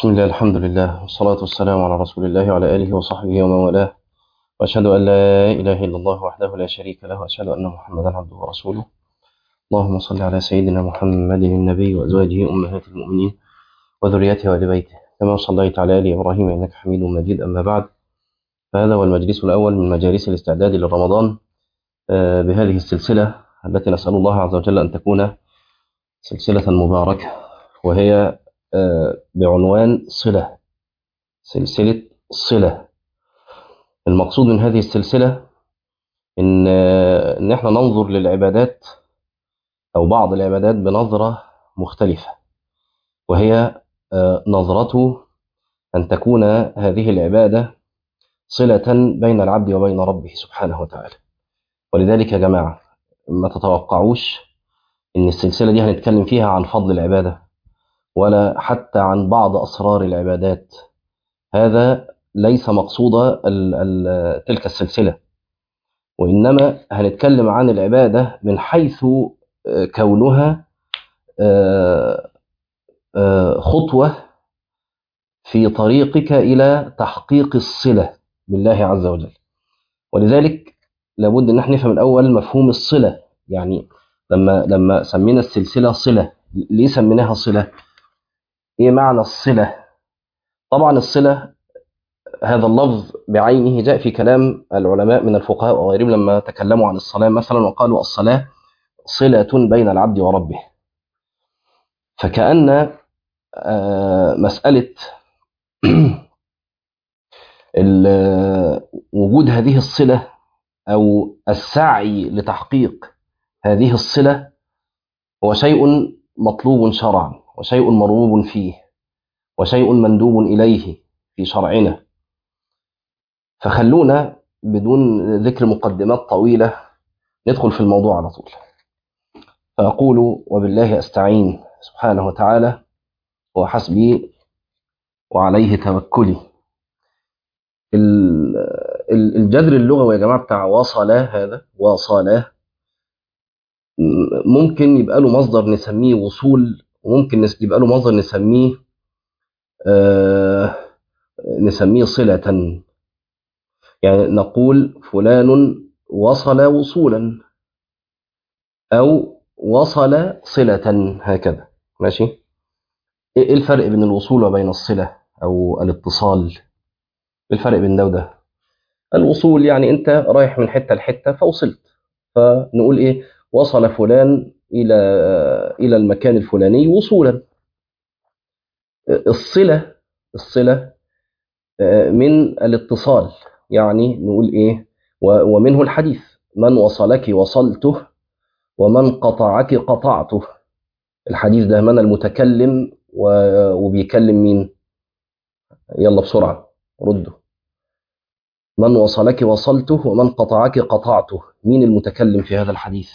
بسم الله الحمد لله والصلاة والسلام على رسول الله وعلى آله وصحبه ومن والاه وأشهد أن لا إله إلا الله وحده لا شريك له وأشهد أن محمدا عبده ورسوله اللهم صل على سيدنا محمد النبي وأزواجه أمهات المؤمنين وذريته وآل بيته كما صليت على آل إبراهيم إنك حميد مجيد أما بعد فهذا هو المجلس الأول من مجالس الاستعداد لرمضان آه، بهذه السلسلة التي نسأل الله عز وجل أن تكون سلسلة مباركة وهي آه، بعنوان صلة سلسلة صلة المقصود من هذه السلسلة إن آه، إن إحنا ننظر للعبادات أو بعض العبادات بنظرة مختلفة وهي آه، نظرة أن تكون هذه العبادة صلة بين العبد وبين ربه سبحانه وتعالى ولذلك يا جماعة ما تتوقعوش إن السلسلة دي هنتكلم فيها عن فضل العبادة ولا حتى عن بعض أسرار العبادات هذا ليس مقصود ال ال تلك السلسلة وإنما هنتكلم عن العبادة من حيث آه، كونها آه، آه، خطوة في طريقك إلى تحقيق الصلة بالله عز وجل ولذلك لابد ان احنا نفهم الاول مفهوم الصله يعني لما لما سمينا السلسله صله ليه سميناها صله ايه معنى الصله طبعا الصله هذا اللفظ بعينه جاء في كلام العلماء من الفقهاء وغيرهم لما تكلموا عن الصلاه مثلا وقالوا الصلاه صله بين العبد وربه فكأن آه، مسألة ال- وجود هذه الصلة أو السعي لتحقيق هذه الصلة هو شيء مطلوب شرعا وشيء مرغوب فيه وشيء مندوب إليه في شرعنا فخلونا بدون ذكر مقدمات طويلة ندخل في الموضوع على طول فأقول وبالله أستعين سبحانه وتعالى وحسبي وعليه توكلي ال- ال- الجذر اللغوي يا جماعة بتاع وصل هذا وصل ممكن يبقى له مصدر نسميه وصول وممكن نس- يبقى له مصدر نسميه آه نسميه صلة يعني نقول فلان وصل وصولا أو وصل صلة هكذا ماشي إيه إيه الفرق بين الوصول وبين الصلة أو الاتصال إيه الفرق بين ده وده الوصول يعني أنت رايح من حتة لحتة فوصلت فنقول إيه وصل فلان إلى إلى المكان الفلاني وصولا الصلة الصلة آه، من الاتصال يعني نقول إيه و- ومنه الحديث من وصلك وصلته ومن قطعك قطعته الحديث ده من المتكلم و- وبيكلم مين يلا بسرعة ردوا من وصلك وصلته ومن قطعك قطعته مين المتكلم في هذا الحديث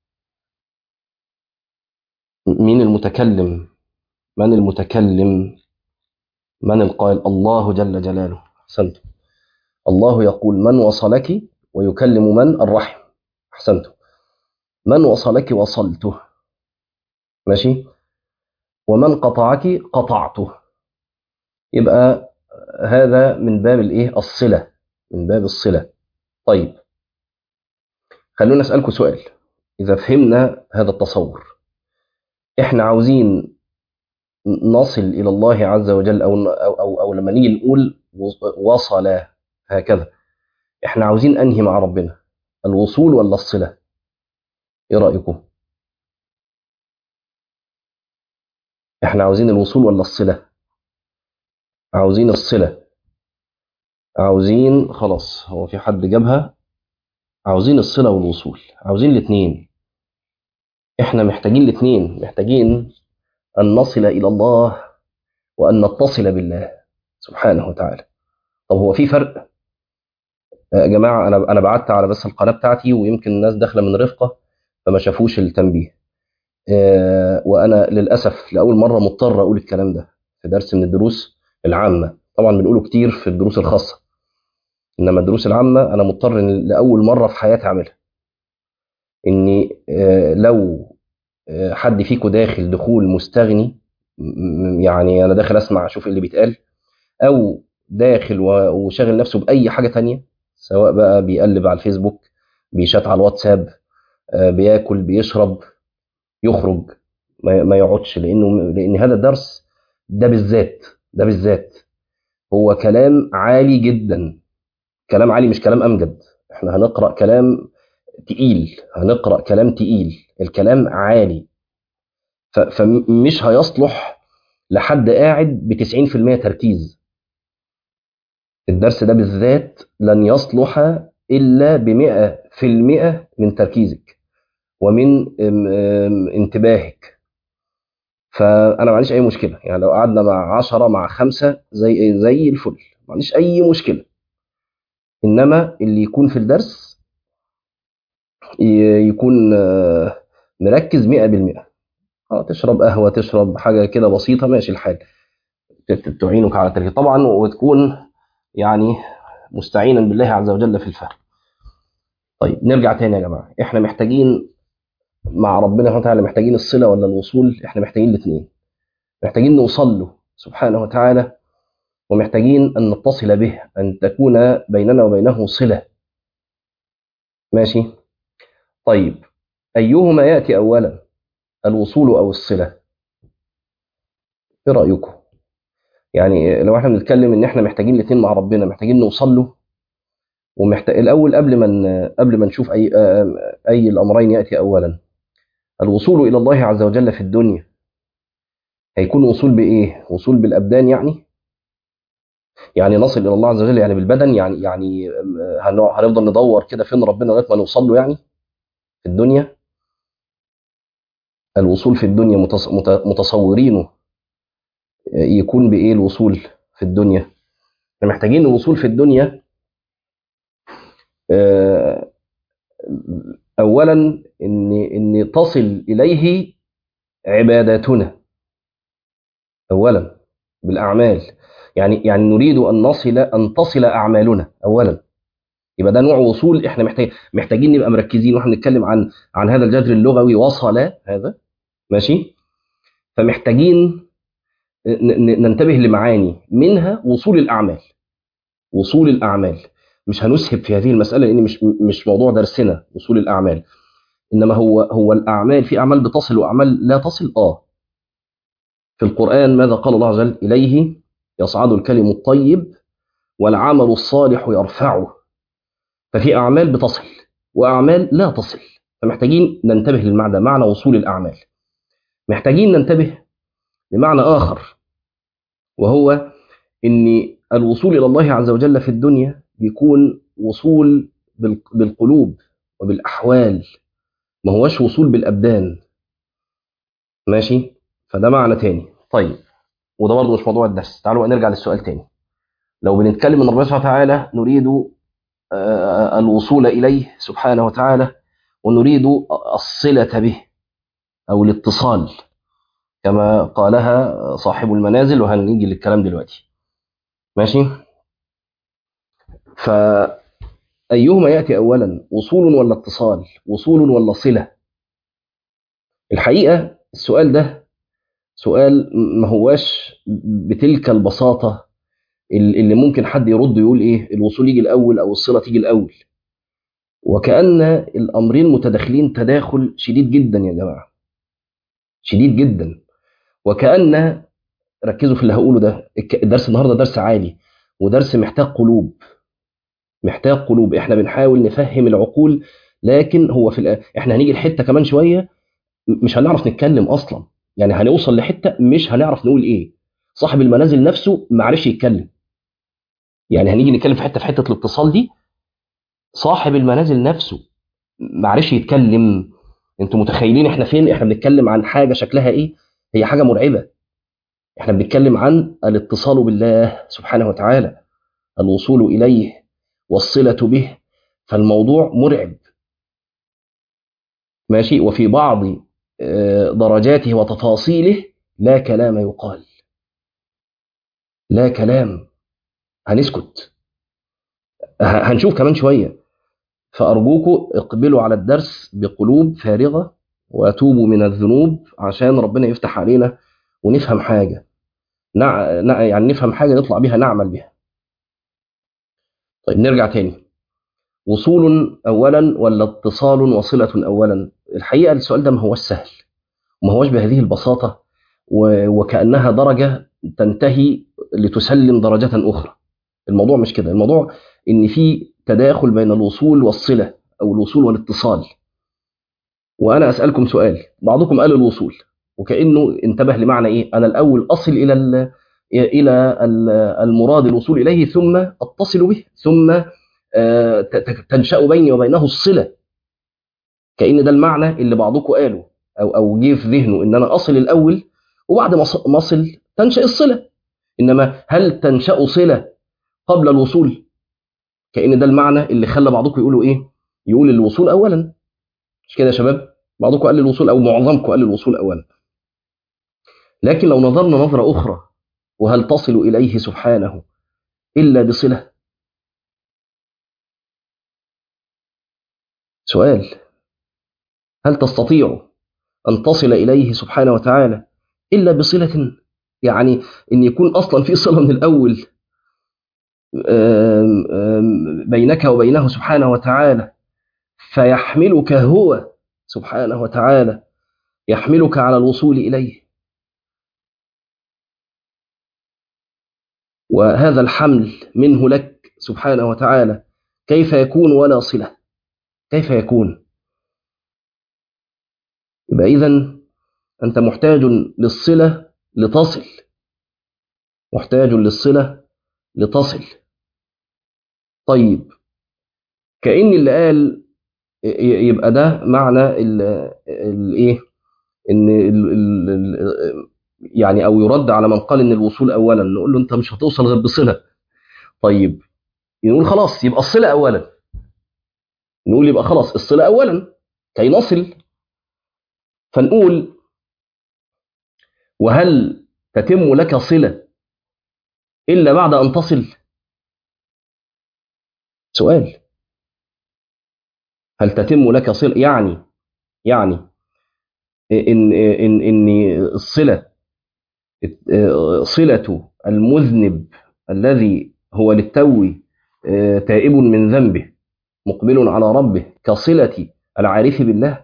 مين المتكلم من المتكلم من القائل الله جل جلاله أحسنت الله يقول من وصلك ويكلم من الرحم أحسنت من وصلك وصلته ماشي ومن قطعك قطعته يبقى هذا من باب الايه الصلة من باب الصلة طيب خلونا أسألكم سؤال إذا فهمنا هذا التصور إحنا عاوزين نصل إلى الله عز وجل أو أو أو, أو لما نيجي نقول وصل هكذا إحنا عاوزين أنهي مع ربنا الوصول ولا الصلة إيه رأيكم إحنا عاوزين الوصول ولا الصلة عاوزين الصلة عاوزين خلاص هو في حد جابها عاوزين الصلة والوصول عاوزين الاثنين احنا محتاجين الاثنين محتاجين أن نصل إلى الله وأن نتصل بالله سبحانه وتعالى طب هو في فرق يا جماعة أنا أنا بعت على بس القناة بتاعتي ويمكن الناس داخلة من رفقة فما شافوش التنبيه آه، وأنا للأسف لأول مرة مضطر أقول الكلام ده في درس من الدروس العامة طبعا بنقوله كتير في الدروس الخاصة إنما الدروس العامة أنا مضطر إن لأول مرة في حياتي أعملها إني آه، لو آه، حد فيكم داخل دخول مستغني م- يعني انا داخل اسمع اشوف اللي بيتقال او داخل و- وشاغل نفسه باي حاجه تانية سواء بقى بيقلب على الفيسبوك بيشات على الواتساب آه، بياكل بيشرب يخرج ما ما يقعدش لانه لان هذا الدرس ده بالذات ده بالذات هو كلام عالي جدا كلام عالي مش كلام امجد احنا هنقرا كلام تقيل هنقرا كلام تقيل الكلام عالي ف- فمش هيصلح لحد قاعد ب 90% تركيز الدرس ده بالذات لن يصلح الا ب 100% من تركيزك ومن ام- ام انتباهك فانا ما عنديش اي مشكله يعني لو قعدنا مع 10 مع خمسة زي زي الفل ما عنديش اي مشكله انما اللي يكون في الدرس ي- يكون آه، مركز 100% اه تشرب قهوه تشرب حاجه كده بسيطه ماشي الحال ت- ت- تعينك على التركيز طبعا وتكون يعني مستعينا بالله عز وجل في الفهم طيب نرجع تاني يا جماعه احنا محتاجين مع ربنا سبحانه وتعالى محتاجين الصله ولا الوصول احنا محتاجين الاثنين محتاجين نوصل له سبحانه وتعالى ومحتاجين ان نتصل به ان تكون بيننا وبينه صله ماشي طيب ايهما ياتي اولا الوصول او الصله ايه رايكم يعني لو احنا بنتكلم ان احنا محتاجين الاثنين مع ربنا محتاجين نوصل له ومحتاج الاول قبل ما ن- قبل ما نشوف اي آه، اي الامرين ياتي اولا الوصول الى الله عز وجل في الدنيا هيكون وصول بايه وصول بالابدان يعني يعني نصل الى الله عز وجل يعني بالبدن يعني يعني آه، هنقع- هنفضل ندور كده فين ربنا لغايه ما نوصل له يعني في الدنيا الوصول في الدنيا متص- مت- متصورينه آه، يكون بايه الوصول في الدنيا احنا محتاجين الوصول في الدنيا آه، اولا ان ان تصل اليه عباداتنا اولا بالاعمال يعني يعني نريد ان نصل ان تصل اعمالنا اولا يبقى ده نوع وصول احنا محتاج محتاجين نبقى مركزين واحنا بنتكلم عن عن هذا الجذر اللغوي وصل هذا ماشي فمحتاجين ن- ن- ننتبه لمعاني منها وصول الاعمال وصول الاعمال مش هنسهب في هذه المساله لان مش مش موضوع درسنا وصول الاعمال انما هو هو الاعمال في اعمال بتصل واعمال لا تصل اه في القران ماذا قال الله عز وجل اليه يصعد الكلم الطيب والعمل الصالح يرفعه ففي اعمال بتصل واعمال لا تصل فمحتاجين ننتبه للمعنى معنى وصول الاعمال محتاجين ننتبه لمعنى اخر وهو ان الوصول الى الله عز وجل في الدنيا بيكون وصول بال- بالقلوب وبالاحوال ما هوش وصول بالابدان ماشي فده معنى تاني طيب وده برضه مش موضوع الدرس تعالوا بقى نرجع للسؤال تاني لو بنتكلم ان ربنا سبحانه وتعالى نريد آه، الوصول اليه سبحانه وتعالى ونريد الصله به او الاتصال كما قالها صاحب المنازل وهنيجي للكلام دلوقتي ماشي فأيهما يأتي أولا وصول ولا اتصال وصول ولا صلة الحقيقة السؤال ده سؤال ما هواش بتلك البساطة اللي ممكن حد يرد يقول إيه الوصول يجي الأول أو الصلة تيجي الأول وكأن الأمرين متداخلين تداخل شديد جدا يا جماعة شديد جدا وكأن ركزوا في اللي هقوله ده الك- الدرس النهارده درس عالي ودرس محتاج قلوب محتاج قلوب احنا بنحاول نفهم العقول لكن هو في الآ... احنا هنيجي لحته كمان شويه م- مش هنعرف نتكلم اصلا يعني هنوصل لحته مش هنعرف نقول ايه صاحب المنازل نفسه ما عرفش يتكلم يعني هنيجي نتكلم في حته في حته الاتصال دي صاحب المنازل نفسه ما عرفش يتكلم انتوا متخيلين احنا فين احنا بنتكلم عن حاجه شكلها ايه هي حاجه مرعبه احنا بنتكلم عن الاتصال بالله سبحانه وتعالى الوصول اليه والصله به فالموضوع مرعب ماشي وفي بعض آه، درجاته وتفاصيله لا كلام يقال لا كلام هنسكت ه- هنشوف كمان شويه فارجوكم اقبلوا على الدرس بقلوب فارغه واتوبوا من الذنوب عشان ربنا يفتح علينا ونفهم حاجة نع... نع... يعني نفهم حاجة نطلع بيها نعمل بها طيب نرجع تاني وصول أولا ولا اتصال وصلة أولا الحقيقة السؤال ده ما هوش سهل وما هوش بهذه البساطة و... وكأنها درجة تنتهي لتسلم درجة أخرى الموضوع مش كده الموضوع إن في تداخل بين الوصول والصلة أو الوصول والاتصال وأنا أسألكم سؤال بعضكم قال الوصول وكأنه انتبه لمعنى إيه أنا الأول أصل إلى ال... إلى المراد الوصول إليه ثم أتصل به ثم تنشأ بيني وبينه الصلة كأن ده المعنى اللي بعضكم قاله أو أو جه في ذهنه إن أنا أصل الأول وبعد ما أصل تنشأ الصلة إنما هل تنشأ صلة قبل الوصول كأن ده المعنى اللي خلى بعضكم يقولوا إيه يقول الوصول أولا مش كده يا شباب بعضكم قال الوصول أو معظمكم قال الوصول أولا لكن لو نظرنا نظرة أخرى وهل تصل إليه سبحانه إلا بصلة سؤال هل تستطيع أن تصل إليه سبحانه وتعالى إلا بصلة يعني إن يكون أصلا في صلة من الأول بينك وبينه سبحانه وتعالى فيحملك هو سبحانه وتعالى يحملك على الوصول إليه وهذا الحمل منه لك سبحانه وتعالى كيف يكون ولا صلة كيف يكون يبقى إذا أنت محتاج للصلة لتصل محتاج للصلة لتصل طيب كأن اللي قال يبقى ده معنى الايه ان ال ال يعني او يرد على من قال ان الوصول اولا نقول له انت مش هتوصل غير بصله طيب نقول خلاص يبقى الصله اولا نقول يبقى خلاص الصله اولا كي نصل فنقول وهل تتم لك صله الا بعد ان تصل سؤال هل تتم لك صله يعني يعني ان ان ان الصله صلة المذنب الذي هو للتو تائب من ذنبه مقبل على ربه كصلة العارف بالله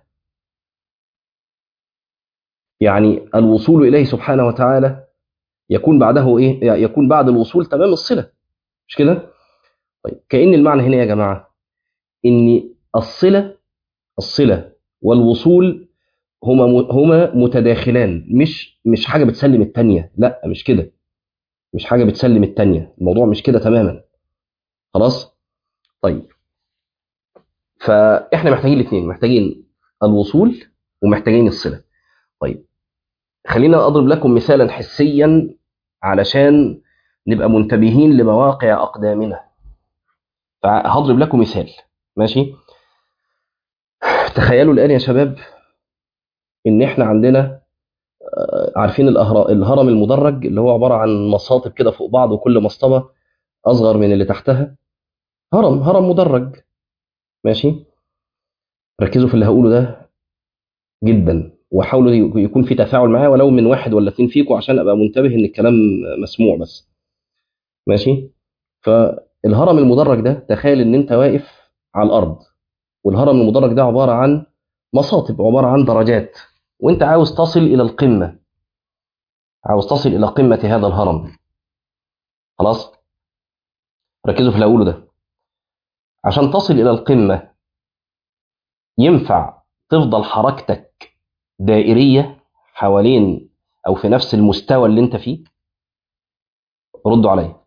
يعني الوصول إليه سبحانه وتعالى يكون بعده إيه؟ يكون بعد الوصول تمام الصلة مش كده؟ طيب كأن المعنى هنا يا جماعة إن الصلة الصلة والوصول هما هما متداخلان مش مش حاجه بتسلم الثانيه لا مش كده مش حاجه بتسلم الثانيه الموضوع مش كده تماما خلاص طيب فاحنا محتاجين الاثنين محتاجين الوصول ومحتاجين الصله طيب خلينا اضرب لكم مثالا حسيا علشان نبقى منتبهين لمواقع اقدامنا فهضرب لكم مثال ماشي تخيلوا الان يا شباب ان احنا عندنا عارفين الهرم المدرج اللي هو عباره عن مصاطب كده فوق بعض وكل مصطبه اصغر من اللي تحتها هرم هرم مدرج ماشي ركزوا في اللي هقوله ده جدا وحاولوا يكون في تفاعل معاه ولو من واحد ولا اتنين فيكم عشان ابقى منتبه ان الكلام مسموع بس ماشي فالهرم المدرج ده تخيل ان انت واقف على الارض والهرم المدرج ده عباره عن مصاطب عباره عن درجات وانت عاوز تصل الى القمه عاوز تصل الى قمه هذا الهرم خلاص ركزوا في اللي اقوله ده عشان تصل الى القمه ينفع تفضل حركتك دائريه حوالين او في نفس المستوى اللي انت فيه ردوا عليا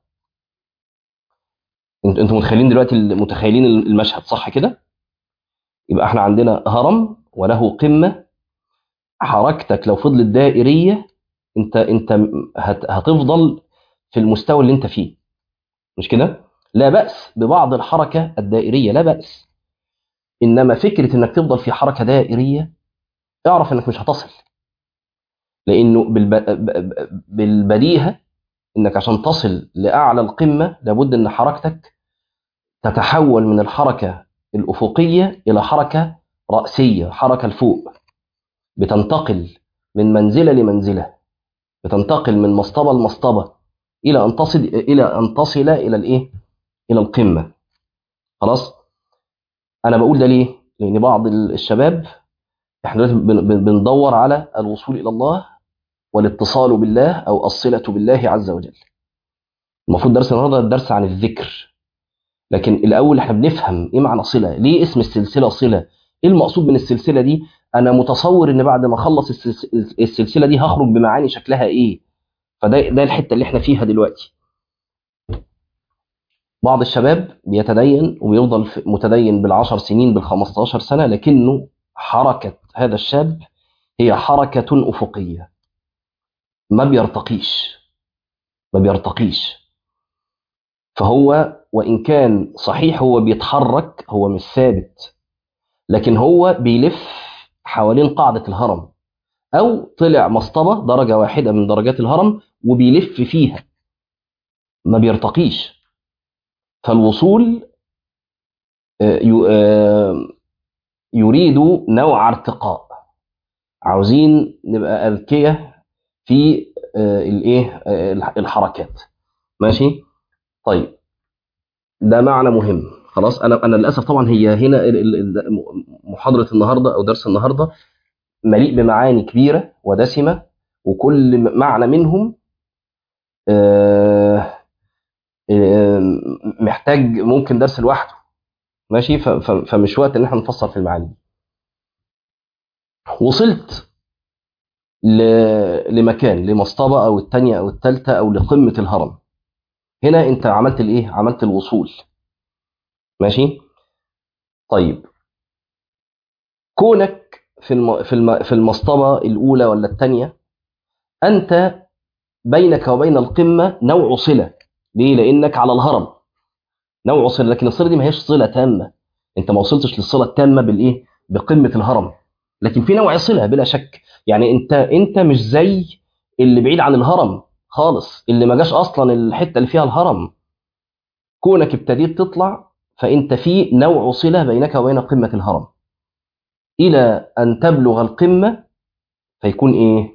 انتوا انتوا متخيلين دلوقتي متخيلين المشهد صح كده يبقى احنا عندنا هرم وله قمه حركتك لو فضلت دائريه انت انت هتفضل في المستوى اللي انت فيه مش كده لا باس ببعض الحركه الدائريه لا باس انما فكره انك تفضل في حركه دائريه اعرف انك مش هتصل لانه بالبديهه انك عشان تصل لاعلى القمه لابد ان حركتك تتحول من الحركه الافقيه الى حركه راسيه حركه لفوق بتنتقل من منزله لمنزله بتنتقل من مصطبة لمصطبة إلى أن تصل إلى أن تصل إلى الإيه؟ إلى القمة خلاص أنا بقول ده ليه؟ لأن بعض الشباب إحنا دلوقتي بن- بن- بندور على الوصول إلى الله والاتصال بالله أو الصلة بالله عز وجل المفروض درس النهارده الدرس عن الذكر لكن الأول إحنا بنفهم إيه معنى صلة ليه اسم السلسلة صلة إيه المقصود من السلسلة دي أنا متصور إن بعد ما أخلص السلس- السلسلة دي هخرج بمعاني شكلها إيه فده ده الحته اللي احنا فيها دلوقتي بعض الشباب بيتدين وبيفضل في- متدين بالعشر سنين بالخمستاشر سنة لكنه حركة هذا الشاب هي حركة أفقية ما بيرتقيش ما بيرتقيش فهو وإن كان صحيح هو بيتحرك هو مش ثابت لكن هو بيلف حوالين قاعدة الهرم أو طلع مصطبة درجة واحدة من درجات الهرم وبيلف فيها ما بيرتقيش فالوصول آه، ي- آه، يريد نوع ارتقاء عاوزين نبقى أذكية في آه، الايه آه، الح- الحركات ماشي طيب ده معنى مهم خلاص انا انا للاسف طبعا هي هنا ال- ال- ال- محاضره النهارده او درس النهارده مليء بمعاني كبيره ودسمه وكل م- معنى منهم آه، آه، محتاج ممكن درس لوحده ماشي ف- ف- فمش وقت ان احنا نفصل في المعاني دي. وصلت ل- لمكان لمصطبة أو التانية أو التالتة أو لقمة الهرم هنا أنت عملت الإيه؟ عملت الوصول ماشي؟ طيب كونك في الم... في الم... في المصطبة الأولى ولا التانية أنت بينك وبين القمة نوع صلة ليه؟ لأنك على الهرم نوع صلة لكن الصلة دي ما هيش صلة تامة أنت ما وصلتش للصلة التامة بالإيه؟ بقمة الهرم لكن في نوع صلة بلا شك يعني أنت أنت مش زي اللي بعيد عن الهرم خالص اللي ما جاش اصلا الحته اللي فيها الهرم كونك ابتديت تطلع فانت في نوع صله بينك وبين قمه الهرم الى ان تبلغ القمه فيكون ايه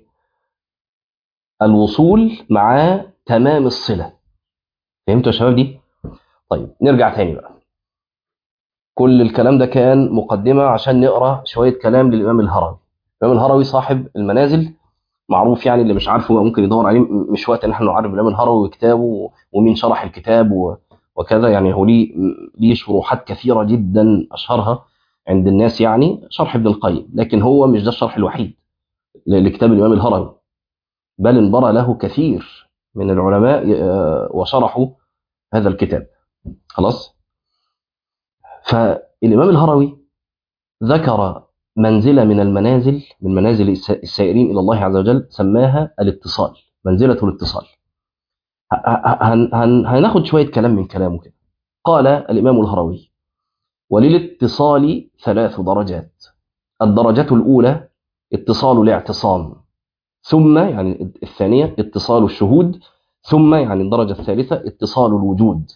الوصول مع تمام الصله فهمتوا يا شباب دي طيب نرجع تاني بقى كل الكلام ده كان مقدمه عشان نقرا شويه كلام للامام الهروي الامام الهروي صاحب المنازل معروف يعني اللي مش عارفه ممكن يدور عليه م- مش وقت ان احنا نعرف الامام الهروي وكتابه ومين شرح الكتاب و- وكذا يعني هو ليه ليه شروحات كثيره جدا اشهرها عند الناس يعني شرح ابن القيم لكن هو مش ده الشرح الوحيد ل- لكتاب الامام الهروي بل انبرى له كثير من العلماء آه، وشرحوا هذا الكتاب خلاص فالامام الهروي ذكر منزله من المنازل من منازل الس- السائرين الى الله عز وجل سماها الاتصال منزله الاتصال ه- ه- هن هن هناخد شويه كلام من كلامه كده قال الامام الهروي وللاتصال ثلاث درجات الدرجه الاولى اتصال الاعتصام ثم يعني الثانيه اتصال الشهود ثم يعني الدرجه الثالثه اتصال الوجود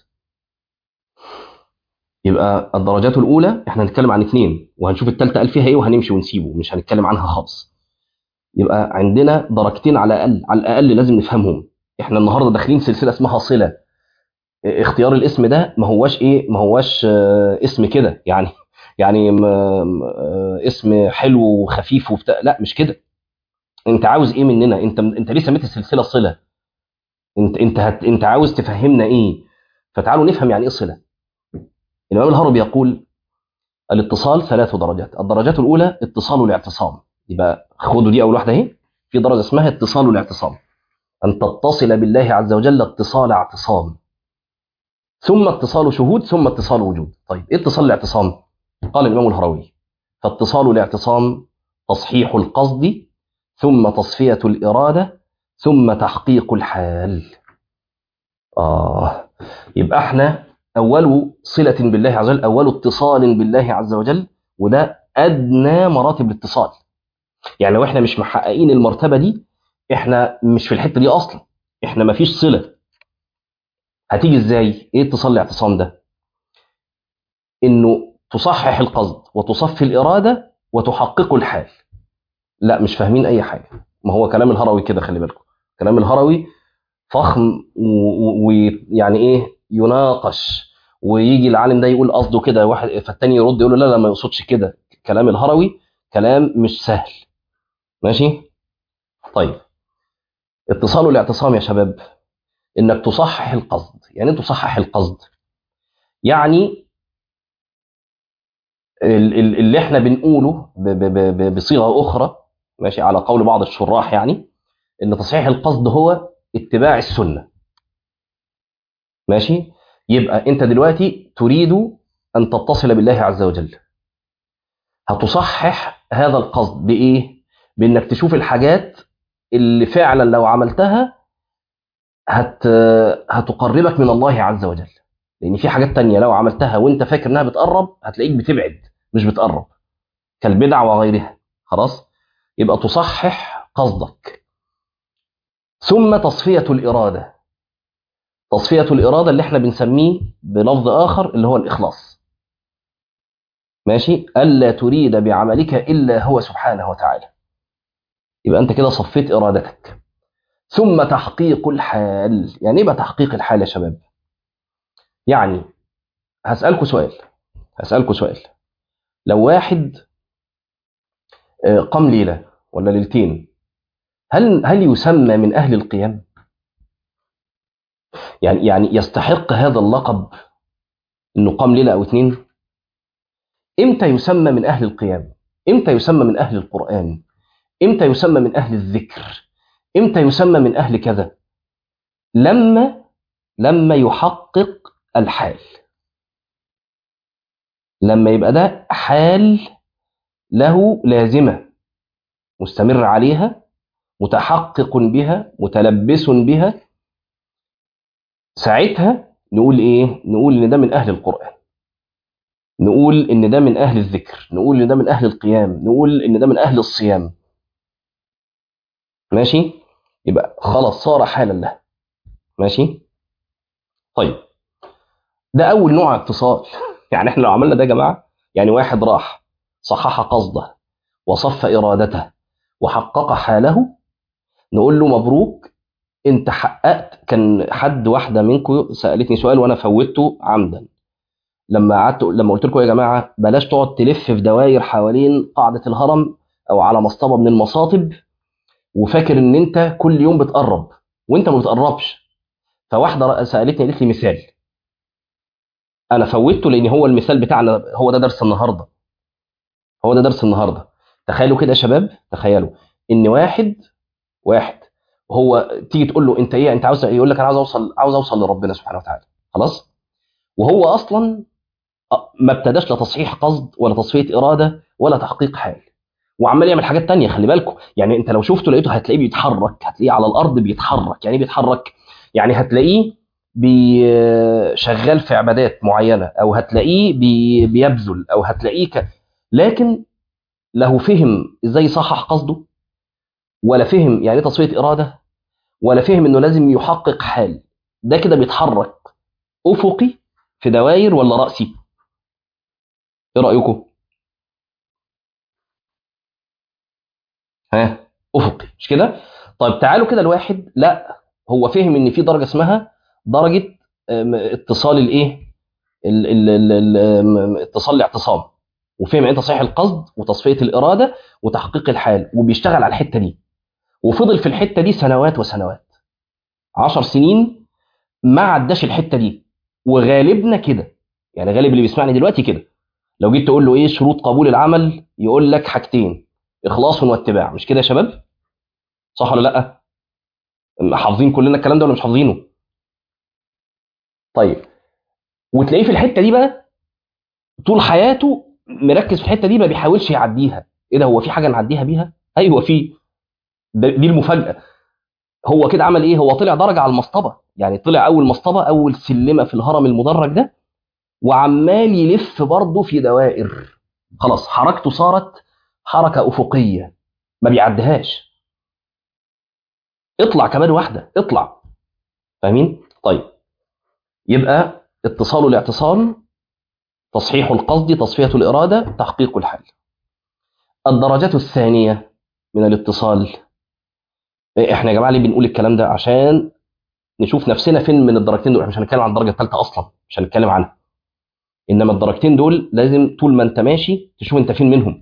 يبقى الدرجات الاولى احنا هنتكلم عن اثنين وهنشوف الثالثه قال فيها ايه وهنمشي ونسيبه مش هنتكلم عنها خالص يبقى عندنا درجتين على الاقل على الاقل لازم نفهمهم احنا النهارده داخلين سلسله اسمها صله اختيار الاسم ده ما هواش ايه ما هواش آه، اسم كده يعني يعني م- م- آه، اسم حلو وخفيف وبتاع لا مش كده انت عاوز ايه مننا انت انت ليه سميت السلسله صله انت انت هت انت عاوز تفهمنا ايه فتعالوا نفهم يعني ايه صله الامام الهروي يقول الاتصال ثلاث درجات الدرجات الاولى اتصال الاعتصام يبقى خدوا دي اول واحده اهي في درجه اسمها اتصال الاعتصام ان تتصل بالله عز وجل اتصال اعتصام ثم اتصال شهود ثم اتصال وجود طيب ايه اتصال الاعتصام قال الامام الهروي فاتصال الاعتصام تصحيح القصد ثم تصفيه الاراده ثم تحقيق الحال اه يبقى احنا اول صله بالله عز وجل اول اتصال بالله عز وجل وده ادنى مراتب الاتصال يعني لو احنا مش محققين المرتبه دي احنا مش في الحته دي اصلا احنا مفيش صله هتيجي ازاي ايه اتصال الاعتصام ده انه تصحح القصد وتصفي الاراده وتحقق الحال لا مش فاهمين اي حاجه ما هو كلام الهروي كده خلي بالكم الكلام الهروي فخم ويعني ايه يناقش ويجي العالم ده يقول قصده كده واحد فالتاني يرد يقول له لا لا ما يقصدش كده الكلام الهروي كلام مش سهل ماشي طيب اتصال والاعتصام يا شباب انك تصحح القصد يعني انت تصحح القصد يعني اللي احنا بنقوله بصيغه اخرى ماشي على قول بعض الشراح يعني ان تصحيح القصد هو اتباع السنه ماشي يبقى انت دلوقتي تريد ان تتصل بالله عز وجل هتصحح هذا القصد بايه بانك تشوف الحاجات اللي فعلا لو عملتها هت هتقربك من الله عز وجل لان في حاجات تانية لو عملتها وانت فاكر انها بتقرب هتلاقيك بتبعد مش بتقرب كالبدع وغيرها خلاص يبقى تصحح قصدك ثم تصفية الإرادة تصفية الإرادة اللي احنا بنسميه بلفظ آخر اللي هو الإخلاص ماشي ألا تريد بعملك إلا هو سبحانه وتعالى يبقى أنت كده صفيت إرادتك ثم تحقيق الحال يعني ايه بقى تحقيق الحال يا شباب يعني هسألكوا سؤال هسألكوا سؤال لو واحد قام ليلة ولا ليلتين هل هل يسمى من أهل القيام؟ يعني يعني يستحق هذا اللقب انه قام ليله او اتنين؟ امتى يسمى من اهل القيام؟ امتى يسمى من اهل القران؟ امتى يسمى من اهل الذكر؟ امتى يسمى من اهل كذا؟ لما لما يحقق الحال لما يبقى ده حال له لازمه مستمر عليها متحقق بها متلبس بها ساعتها نقول ايه نقول ان ده من اهل القران نقول ان ده من اهل الذكر نقول ان ده من اهل القيام نقول ان ده من اهل الصيام ماشي يبقى خلاص صار حالا له ماشي طيب ده اول نوع اتصال يعني احنا لو عملنا ده يا جماعه يعني واحد راح صحح قصده وصف ارادته وحقق حاله نقول له مبروك انت حققت كان حد واحده منكم سالتني سؤال وانا فوتته عمدا لما قعدت لما قلت لكم يا جماعه بلاش تقعد تلف في دوائر حوالين قاعده الهرم او على مصطبه من المصاطب وفاكر ان انت كل يوم بتقرب وانت ما بتقربش فواحده سالتني قالت لي مثال انا فوتته لان هو المثال بتاعنا هو ده درس النهارده هو ده درس النهارده تخيلوا كده يا شباب تخيلوا ان واحد واحد هو تيجي تقول له انت ايه انت عاوز يقول لك انا عاوز اوصل عاوز اوصل لربنا سبحانه وتعالى خلاص وهو اصلا ما ابتداش لا تصحيح قصد ولا تصفيه اراده ولا تحقيق حال وعمال يعمل حاجات تانية خلي بالكم يعني انت لو شفته لقيته هتلاقيه بيتحرك هتلاقيه على الارض بيتحرك يعني بيتحرك يعني هتلاقيه بي شغال في عبادات معينه او هتلاقيه بي بيبذل او هتلاقيه ك... لكن له فهم ازاي يصحح قصده ولا فهم يعني ايه تصفيه اراده ولا فهم انه لازم يحقق حال ده كده بيتحرك افقي في دوائر ولا راسي ايه رايكم ها افقي مش كده طيب تعالوا كده الواحد لا هو فهم ان في درجه اسمها درجه اتصال الايه اتصال الاعتصام وفهم يعني تصحيح القصد وتصفيه الاراده وتحقيق الحال وبيشتغل على الحته دي وفضل في الحته دي سنوات وسنوات عشر سنين ما عداش الحته دي وغالبنا كده يعني غالب اللي بيسمعني دلوقتي كده لو جيت تقول له ايه شروط قبول العمل يقول لك حاجتين اخلاص واتباع مش كده يا شباب صح ولا لا حافظين كلنا الكلام ده ولا مش حافظينه طيب وتلاقيه في الحته دي بقى طول حياته مركز في الحته دي ما بيحاولش يعديها ايه ده هو في حاجه نعديها بيها ايوه في دي المفاجاه هو كده عمل ايه هو طلع درجه على المصطبه يعني طلع اول مصطبه اول سلمه في الهرم المدرج ده وعمال يلف برضه في دوائر خلاص حركته صارت حركه افقيه ما بيعديهاش اطلع كمان واحده اطلع فاهمين طيب يبقى اتصال الاعتصام تصحيح القصد تصفيه الاراده تحقيق الحل الدرجه الثانيه من الاتصال احنا يا جماعه ليه بنقول الكلام ده عشان نشوف نفسنا فين من الدرجتين دول احنا مش هنتكلم عن الدرجه الثالثه اصلا مش هنتكلم عنها انما الدرجتين دول لازم طول ما انت ماشي تشوف انت فين منهم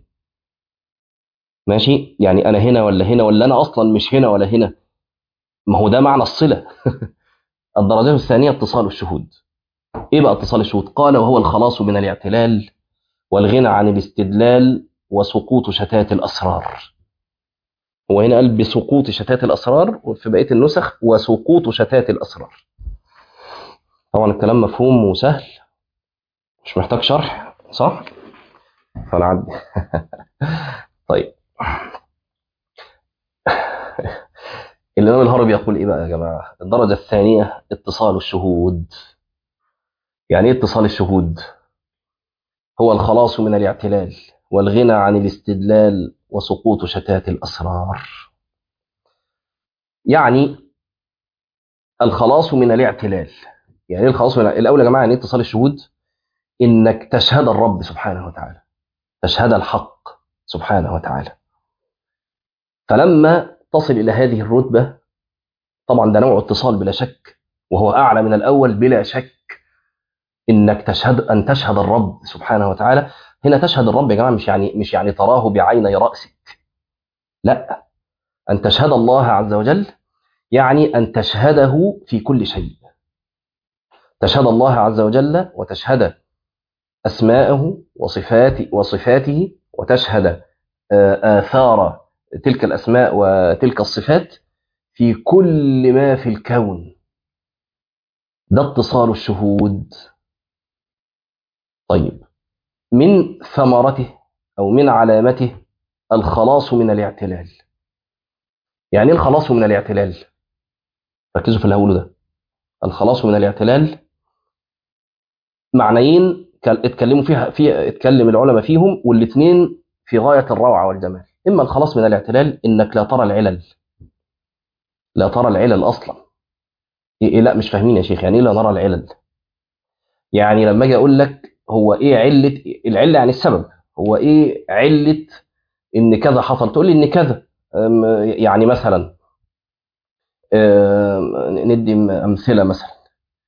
ماشي يعني انا هنا ولا هنا ولا انا اصلا مش هنا ولا هنا ما هو ده معنى الصله الدرجه الثانيه اتصال الشهود ايه بقى اتصال الشهود قال وهو الخلاص من الاعتلال والغنى عن الاستدلال وسقوط شتات الاسرار هو هنا قال بسقوط شتات الاسرار وفي بقيه النسخ وسقوط شتات الاسرار طبعا الكلام مفهوم وسهل مش محتاج شرح صح فنعدي طيب الإمام الهربي يقول إيه بقى يا جماعة الدرجة الثانية اتصال الشهود يعني إيه اتصال الشهود هو الخلاص من الاعتلال والغنى عن الاستدلال وسقوط شتات الأسرار يعني الخلاص من الاعتلال يعني إيه الخلاص من الأول يا جماعة يعني إيه اتصال الشهود إنك تشهد الرب سبحانه وتعالى تشهد الحق سبحانه وتعالى فلما تصل إلى هذه الرتبة طبعا ده نوع اتصال بلا شك وهو أعلى من الأول بلا شك إنك تشهد أن تشهد الرب سبحانه وتعالى هنا تشهد الرب يا جماعة مش يعني مش يعني تراه بعيني رأسك لا أن تشهد الله عز وجل يعني أن تشهده في كل شيء تشهد الله عز وجل وتشهد أسماءه وصفاته وصفاته وتشهد آثار تلك الأسماء وتلك الصفات في كل ما في الكون ده اتصال الشهود طيب من ثمرته أو من علامته الخلاص من الاعتلال يعني ايه الخلاص من الاعتلال ركزوا في اللي هقوله ده الخلاص من الاعتلال معنيين اتكلموا فيها في اتكلم العلماء فيهم والاثنين في غايه الروعه والجمال اما الخلاص من الاعتلال انك لا ترى العلل لا ترى العلل اصلا إيه, إيه لا مش فاهمين يا شيخ يعني ايه لا نرى العلل يعني لما اجي اقول لك هو ايه عله العله يعني السبب هو ايه عله ان كذا حصل تقول لي ان كذا يعني مثلا ندي امثله مثلا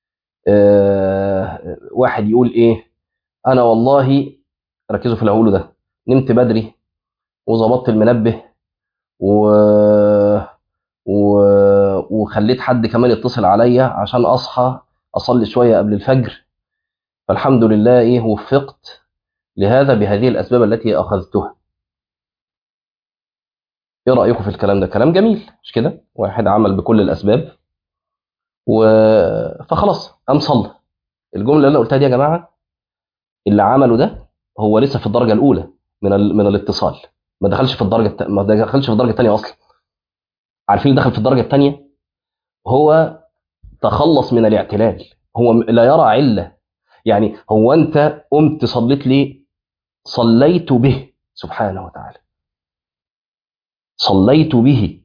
واحد يقول ايه انا والله ركزوا في اللي هقوله ده نمت بدري وظبطت المنبه و... و... وخليت حد كمان يتصل عليا عشان اصحى اصلي شويه قبل الفجر فالحمد لله ايه وفقت لهذا بهذه الاسباب التي اخذتها ايه رايكم في الكلام ده كلام جميل مش كده واحد عمل بكل الاسباب و... فخلاص قام صلى الجمله اللي انا قلتها دي يا جماعه اللي عمله ده هو لسه في الدرجه الاولى من ال... من الاتصال ما دخلش في الدرجه الت... ما دخلش في الدرجه الثانيه اصلا عارفين دخل في الدرجه الثانيه هو تخلص من الاعتلال هو لا يرى عله يعني هو انت قمت صليت ليه صليت به سبحانه وتعالى صليت به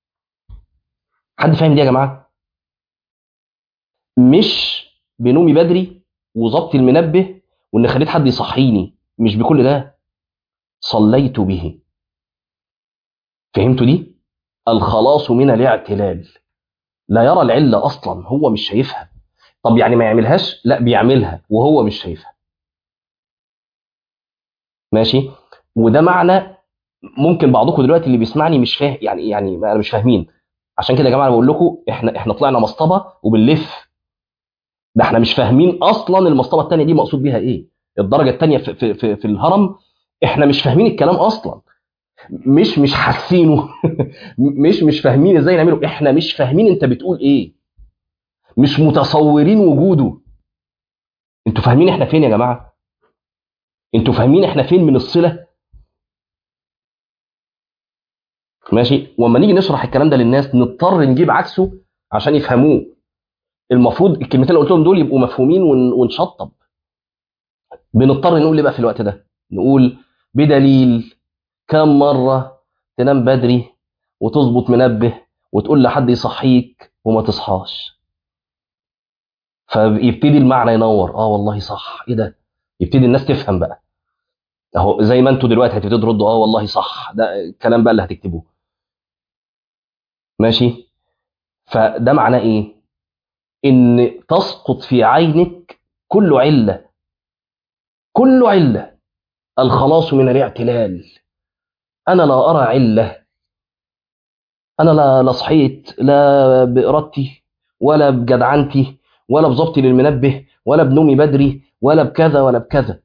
حد فاهم دي يا جماعه مش بنومي بدري وظبط المنبه وان خليت حد يصحيني مش بكل ده صليت به فهمتوا دي الخلاص من الاعتلال لا يرى العله اصلا هو مش شايفها طب يعني ما يعملهاش لا بيعملها وهو مش شايفها ماشي وده معنى ممكن بعضكم دلوقتي اللي بيسمعني مش فاهم يعني يعني انا مش فاهمين عشان كده يا جماعه بقول لكم احنا احنا طلعنا مصطبه وبنلف ده احنا مش فاهمين اصلا المصطبه الثانيه دي مقصود بيها ايه الدرجه الثانيه في, في, في, في الهرم احنا مش فاهمين الكلام اصلا مش مش حاسينه مش مش فاهمين ازاي نعمله احنا مش فاهمين انت بتقول ايه مش متصورين وجوده انتوا فاهمين احنا فين يا جماعه انتوا فاهمين احنا فين من الصله ماشي واما نيجي نشرح الكلام ده للناس نضطر نجيب عكسه عشان يفهموه المفروض الكلمتين اللي قلتهم دول يبقوا مفهومين ونشطب بنضطر نقول ايه بقى في الوقت ده نقول بدليل كم مره تنام بدري وتظبط منبه وتقول لحد يصحيك وما تصحاش فيبتدي المعنى ينور اه والله صح ايه ده يبتدي الناس تفهم بقى اهو زي ما انتوا دلوقتي هتبتدوا تردوا اه والله صح ده الكلام بقى اللي هتكتبوه ماشي فده معناه ايه ان تسقط في عينك كل عله كل عله الخلاص من الاعتلال انا لا ارى عله انا لا لا صحيت لا بارادتي ولا بجدعنتي ولا بظبطي للمنبه ولا بنومي بدري ولا بكذا ولا بكذا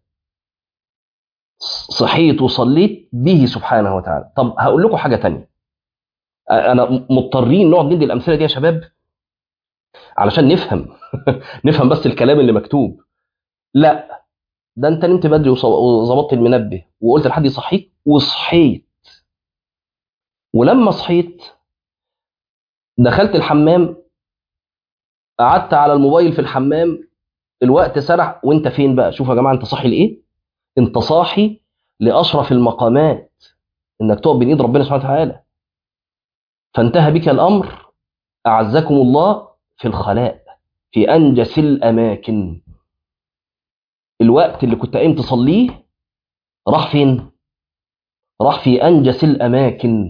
صحيت وصليت به سبحانه وتعالى طب هقول لكم حاجه تانية انا مضطرين نقعد ندي الامثله دي يا شباب علشان نفهم نفهم بس الكلام اللي مكتوب لا ده انت نمت بدري وظبطت المنبه وقلت لحد يصحيك وصحيت ولما صحيت دخلت الحمام قعدت على الموبايل في الحمام الوقت سرح وانت فين بقى شوف يا جماعه انت صاحي لايه انت صاحي لاشرف المقامات انك تقف بين ايد ربنا سبحانه وتعالى فانتهى بك الامر اعزكم الله في الخلاء في انجس الاماكن الوقت اللي كنت قايم تصليه راح فين راح في انجس الاماكن